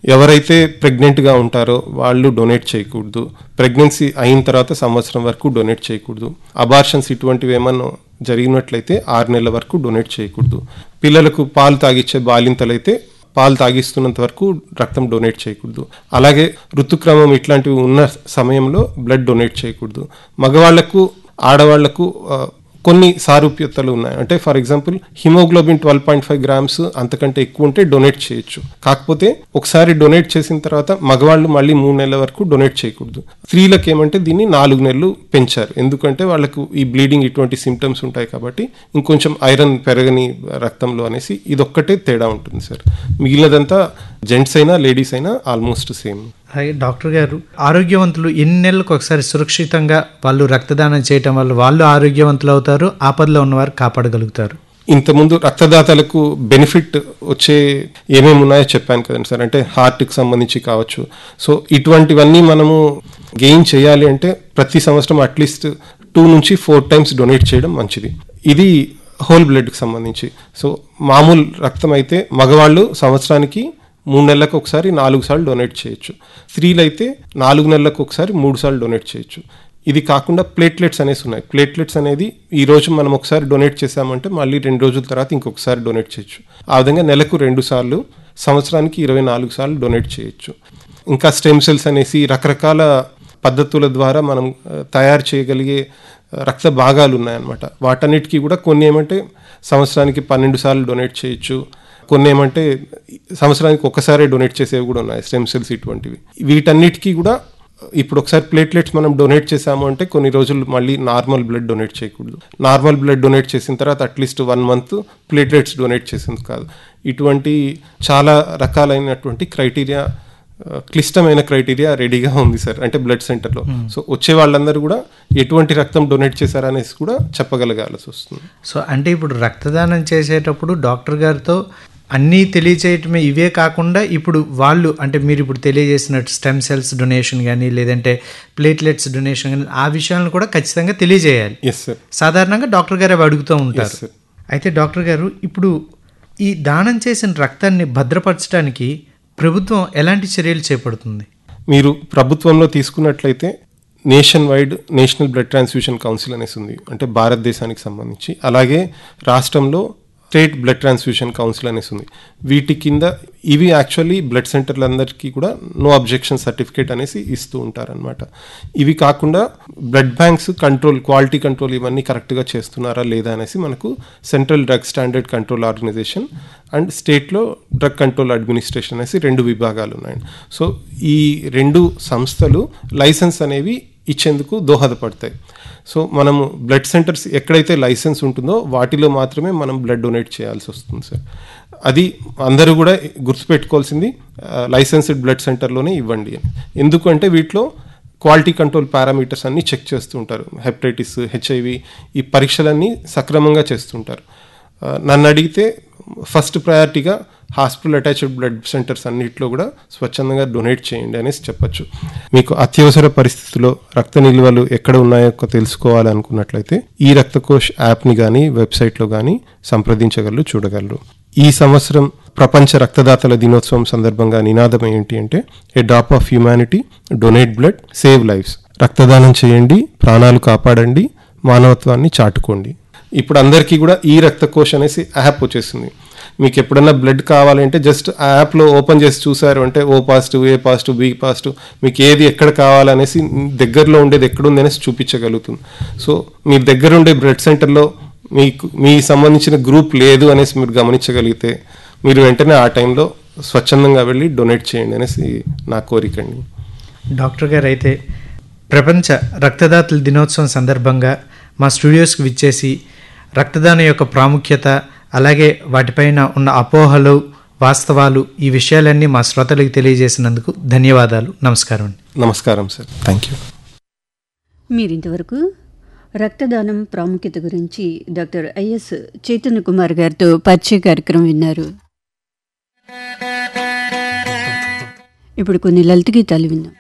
ఎవరైతే ప్రెగ్నెంట్గా ఉంటారో వాళ్ళు డొనేట్ చేయకూడదు ప్రెగ్నెన్సీ అయిన తర్వాత సంవత్సరం వరకు డొనేట్ చేయకూడదు అబార్షన్స్ ఇటువంటివి ఏమన్నా జరిగినట్లయితే ఆరు నెలల వరకు డొనేట్ చేయకూడదు పిల్లలకు పాలు తాగిచ్చే బాలింతలైతే పాలు తాగిస్తున్నంత వరకు రక్తం డొనేట్ చేయకూడదు అలాగే ఋతుక్రమం ఇట్లాంటివి ఉన్న సమయంలో బ్లడ్ డొనేట్ చేయకూడదు మగవాళ్లకు ఆడవాళ్లకు ఆ, కొన్ని సారూప్యతలు ఉన్నాయి అంటే for example haemoglobin twelve point five grams అంతకంటే ఎక్కువ ఉంటే డొనేట్ చేయొచ్చు కాకపోతే ఒకసారి డొనేట్ చేసిన తర్వాత మగవాళ్ళు మళ్ళీ మూడు నెలల వరకు డొనేట్ చేయకూడదు స్త్రీలకు ఏమంటే దీన్ని నాలుగు నెలలు పెంచారు ఎందుకంటే వాళ్ళకు ఈ బ్లీడింగ్ ఇటువంటి సిమ్టమ్స్ ఉంటాయి కాబట్టి ఇంకొంచెం ఐరన్ పెరగని రక్తంలో అనేసి ఇదొక్కటే తేడా ఉంటుంది సార్ మిగిలినదంతా జెంట్స్ అయినా లేడీస్ అయినా ఆల్మోస్ట్ సేమ్ అలాగే డాక్టర్ గారు ఆరోగ్యవంతులు ఎన్ని నెలలకు ఒకసారి సురక్షితంగా వాళ్ళు రక్తదానం చేయటం వల్ల వాళ్ళు ఆరోగ్యవంతులు అవుతారు ఆపదలో ఉన్నవారు కాపాడగలుగుతారు ఇంతకుముందు రక్తదాతలకు బెనిఫిట్ వచ్చే ఏమేమి ఉన్నాయో చెప్పాను కదండి సార్ అంటే హార్ట్కి సంబంధించి కావచ్చు సో ఇటువంటివన్నీ మనము గెయిన్ చేయాలి అంటే ప్రతి సంవత్సరం అట్లీస్ట్ టూ నుంచి ఫోర్ టైమ్స్ డొనేట్ చేయడం మంచిది ఇది హోల్ బ్లడ్కి సంబంధించి సో మామూలు రక్తం అయితే మగవాళ్ళు సంవత్సరానికి మూడు నెలలకు ఒకసారి నాలుగు సార్లు డొనేట్ చేయొచ్చు స్త్రీలు అయితే నాలుగు నెలలకు ఒకసారి మూడు సార్లు డొనేట్ చేయొచ్చు ఇది కాకుండా ప్లేట్లెట్స్ అనేసి ఉన్నాయి ప్లేట్లెట్స్ అనేది ఈ రోజు మనం ఒకసారి డొనేట్ చేసామంటే మళ్ళీ రెండు రోజుల తర్వాత ఇంకొకసారి డొనేట్ చేయొచ్చు ఆ విధంగా నెలకు రెండు సార్లు సంవత్సరానికి ఇరవై నాలుగు సార్లు డొనేట్ చేయొచ్చు ఇంకా స్టెమ్ సెల్స్ అనేసి రకరకాల పద్ధతుల ద్వారా మనం ఆ, తయారు చేయగలిగే ఆ, రక్త భాగాలు ఉన్నాయన్నమాట వాటన్నిటికీ కూడా కొన్ని ఏమంటే సంవత్సరానికి పన్నెండు సార్లు డొనేట్ చేయొచ్చు కొన్ని ఏమంటే సంవత్సరానికి ఒక్కసారే డొనేట్ చేసేవి కూడా ఉన్నాయి స్టెమ్ సెల్స్ ఇటువంటివి వీటన్నిటికీ కూడా ఇప్పుడు ఒకసారి ప్లేట్లెట్స్ మనం డొనేట్ చేసాము అంటే కొన్ని రోజులు మళ్ళీ నార్మల్ బ్లడ్ డొనేట్ చేయకూడదు నార్మల్ బ్లడ్ డొనేట్ చేసిన తర్వాత at least one month platelets donate చేసింది కాదు ఇటువంటి చాలా రకాలైనటువంటి క్రైటీరియా ఆ, క్లిష్టమైన క్రైటీరియా రెడీగా ఉంది సార్ అంటే బ్లడ్ సెంటర్లో సో వచ్చే వాళ్ళందరూ కూడా ఎటువంటి రక్తం డొనేట్ చేశారనేసి కూడా చెప్పగలగాల్సి వస్తుంది సో అంటే ఇప్పుడు రక్తదానం చేసేటప్పుడు డాక్టర్ గారితో అన్నీ తెలియచేయటమే ఇవే కాకుండా ఇప్పుడు వాళ్ళు అంటే మీరు ఇప్పుడు తెలియజేసినట్టు స్టెమ్ సెల్స్ డొనేషన్ కానీ లేదంటే ప్లేట్లెట్స్ డొనేషన్ కానీ ఆ విషయాలను కూడా ఖచ్చితంగా తెలియజేయాలి ఎస్ సార్ సాధారణంగా డాక్టర్ గారు అవి అడుగుతూ ఉంటారు sir. అయితే డాక్టర్ గారు ఇప్పుడు ఈ దానం చేసిన రక్తాన్ని భద్రపరచడానికి ప్రభుత్వం ఎలాంటి చర్యలు చేపడుతుంది మీరు ప్రభుత్వంలో తీసుకున్నట్లయితే nationwide national blood transfusion council అనేసి ఉంది అంటే భారతదేశానికి సంబంధించి అలాగే రాష్ట్రంలో స్టేట్ బ్లడ్ ట్రాన్స్ఫ్యూషన్ కౌన్సిల్ అనేసి ఉంది వీటి కింద ఇవి యాక్చువల్లీ బ్లడ్ సెంటర్లందరికీ కూడా నో అబ్జెక్షన్ సర్టిఫికేట్ అనేసి ఇస్తూ ఉంటారనమాట ఇవి కాకుండా blood banks control quality control ఇవన్నీ కరెక్ట్గా చేస్తున్నారా లేదా అనేసి మనకు central drug standard control organisation and స్టేట్లో డ్రగ్ కంట్రోల్ అడ్మినిస్ట్రేషన్ అనేసి రెండు విభాగాలు ఉన్నాయండి సో ఈ రెండు సంస్థలు లైసెన్స్ అనేవి ఇచ్చేందుకు దోహదపడతాయి సో మనము బ్లడ్ సెంటర్స్ ఎక్కడైతే లైసెన్స్ ఉంటుందో వాటిలో మాత్రమే మనం బ్లడ్ డొనేట్ చేయాల్సి వస్తుంది సార్ అది అందరూ కూడా గుర్తుపెట్టుకోవాల్సింది లైసెన్స్డ్ బ్లడ్ సెంటర్లోనే ఇవ్వండి అని ఎందుకంటే వీటిలో క్వాలిటీ కంట్రోల్ పారామీటర్స్ అన్నీ చెక్ చేస్తూ ఉంటారు హెపటైటిస్ హెచ్ఐవి ఈ పరీక్షలన్నీ సక్రమంగా చేస్తుంటారు ఆ, నన్ను అడిగితే ఫస్ట్ ప్రయారిటీగా హాస్పిటల్ అటాచ్డ్ బ్లడ్ సెంటర్స్ అన్నింటిలో కూడా స్వచ్ఛందంగా డొనేట్ చేయండి అనేసి చెప్పొచ్చు మీకు అత్యవసర పరిస్థితుల్లో రక్త నిల్వలు ఎక్కడ ఉన్నాయో తెలుసుకోవాలనుకున్నట్లయితే ఈ రక్తకోష్ యాప్ని కానీ వెబ్సైట్లో కానీ సంప్రదించగలరు చూడగలరు ఈ సంవత్సరం ప్రపంచ రక్తదాతల దినోత్సవం సందర్భంగా నినాదం ఏంటి అంటే A drop of humanity donate blood save lives రక్తదానం చేయండి ప్రాణాలు కాపాడండి మానవత్వాన్ని చాటుకోండి ఇప్పుడు అందరికీ కూడా ఈ రక్తకోశ్ అనేసి యాప్ వచ్చేసింది మీకు ఎప్పుడన్నా బ్లడ్ కావాలంటే జస్ట్ ఆ యాప్లో ఓపెన్ చేసి చూసారు అంటే O positive A positive B positive మీకు ఏది ఎక్కడ కావాలనేసి దగ్గరలో ఉండేది ఎక్కడుంది అనేసి చూపించగలుగుతుంది సో మీ దగ్గర ఉండే బ్లడ్ సెంటర్లో మీకు మీ సంబంధించిన గ్రూప్ లేదు అనేసి మీరు గమనించగలిగితే మీరు వెంటనే ఆ టైంలో స్వచ్ఛందంగా వెళ్ళి డొనేట్ చేయండి అనేసి నా కోరికండి డాక్టర్ గారు అయితే ప్రపంచ రక్తదాతల దినోత్సవం సందర్భంగా మా స్టూడియోస్కి విచ్చేసి రక్తదానం యొక్క ప్రాముఖ్యత అలాగే వాటిపైన ఉన్న అపోహలు వాస్తవాలు ఈ విషయాలన్నీ మా శ్రోతలకు తెలియజేసినందుకు ధన్యవాదాలు నమస్కారం అండి నమస్కారం సార్ థ్యాంక్ యూ మీరింతవరకు రక్తదానం ప్రాముఖ్యత గురించి డాక్టర్ ఐఎస్ చైతన్య కుమార్ గారితో పరిచయ కార్యక్రమం విన్నారు ఇప్పుడు కొన్ని లలిత గీతాలు విన్నాం